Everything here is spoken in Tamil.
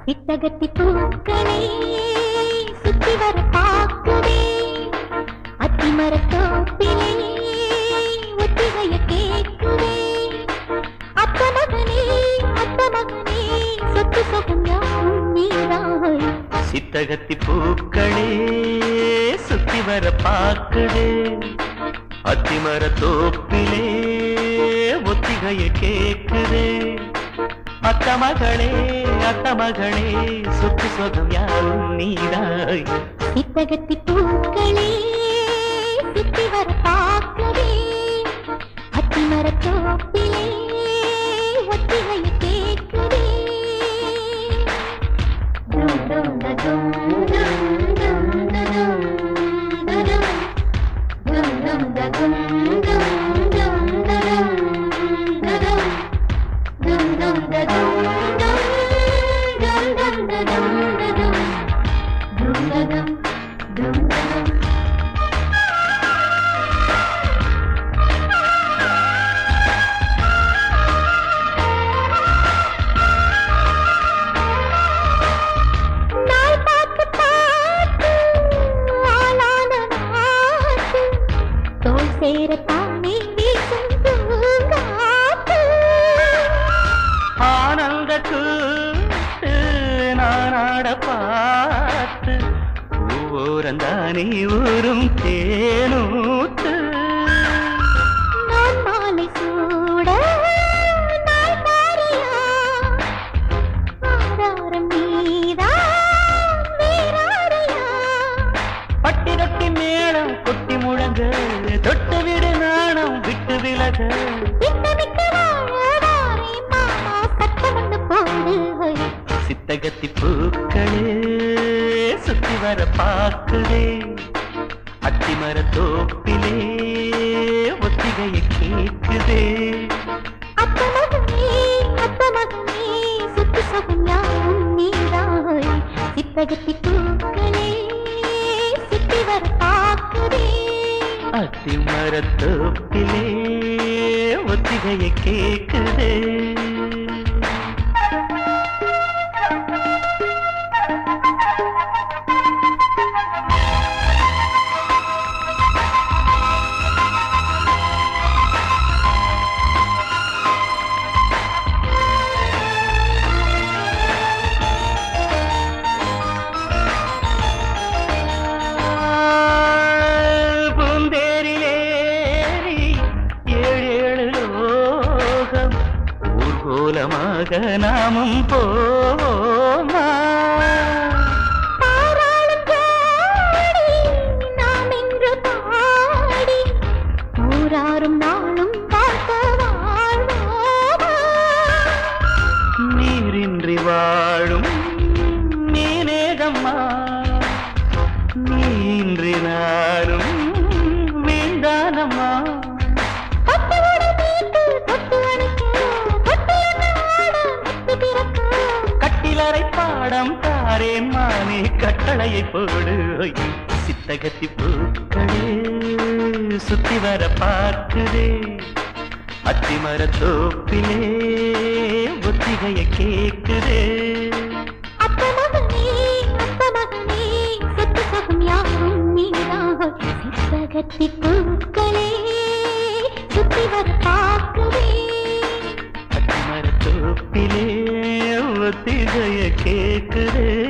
சித்தகத்தி பூக்களே சுத்தி வர பாக்குதே அத்திமர தோப்பிலே ஒத்திகைய கேக்குதே அத்த மகனே அத்த மகனே சொத்து சொகம் யாவும் நீராய் சித்தகத்தி பூக்களே சுத்தி வர பாக்குதே அத்திமர தோப்பிலே ஒத்திகைய கேக்குதே அத்த மகளே அத்த மகளே சொத்து சொகம் யாரும் நீதாய் சித்தகத்தி பூக்களே சுத்தி வர பாக்குதே அத்திமர தோப்பிலே ஒத்திகைய கேக்குதே டும் டும் ட டும் டும் டும் ட டும் ட டும். டும் டும் ட டும் டும் டும் ட டும் ட டும். டும் டும் ட டும் டும் டும் டும் ட டும் ட டும். டும் ட டும் டும் ட டும். நாள் பார்த்து பார்த்து ஆளான நாட்டு தோல் சேரத்தானே வீசும் பூங்காற்று. ஆனந்த கூத்து நானாட பார்த்து பூவோரந்தானே ஊரும் தேனூத்து நான் மாலை சூட நாள் பாரியா. ஆதாரம் நீதான் வேறாரையா. பட்டிரட்டி மேளம் கொட்டி முழங்க தொட்டு விடு நாணம் விட்டு விலக விட்டமிட்டு வாழவாரே மாமா சட்டம் ஒண்ணு போடு சித்தகத்தி பூக்களே சுத்தி வர பாக்குதே அத்திமர தோப்பிலே ஒத்திகையை கேக்குதே அத்த மகனே அத்த மகனே சுத்து சுகம் யாவும் நீராய் சித்தகத்தி பூக்களே சுத்தி வர பாக்குதே அத்திமர தோப்பிலே ஒத்திகையை கேக்குதே பூந்தேரிலேறி ஏழு ஏழு லோகம் ஊர்கோலமாக நாமும் போமா பாராளும் ஜாடி நாம் இன்று பாடி ஊராரும் நாளும் பார்க்க வாழ்வோமா நீரின்றி வாழும் நீனேகம்மா நீன்றி நானும் வீண்டானம்மா பட்டுவடை மீட்டு தொட்டு அணைக்க, தொட்டு என்ன ஆட, முத்து பிறக்க. கட்டிலறை பாடம் தாரேன் மானே கட்டளையை போடு சித்தகத்தி பூக்களே சுத்தி வர பார்க்குதே அத்திமர தோப்பிலே ஒத்திகைய கேக்குதே அத்த மகனே, அத்த மகனே, சொத்து சுகம் யாவும் நீதான். சித்தகத்தி பூக்களே சுத்தி வர பார்க்கவே அத்திமர தோப்பிலே ஒத்திகைய கேக்குதே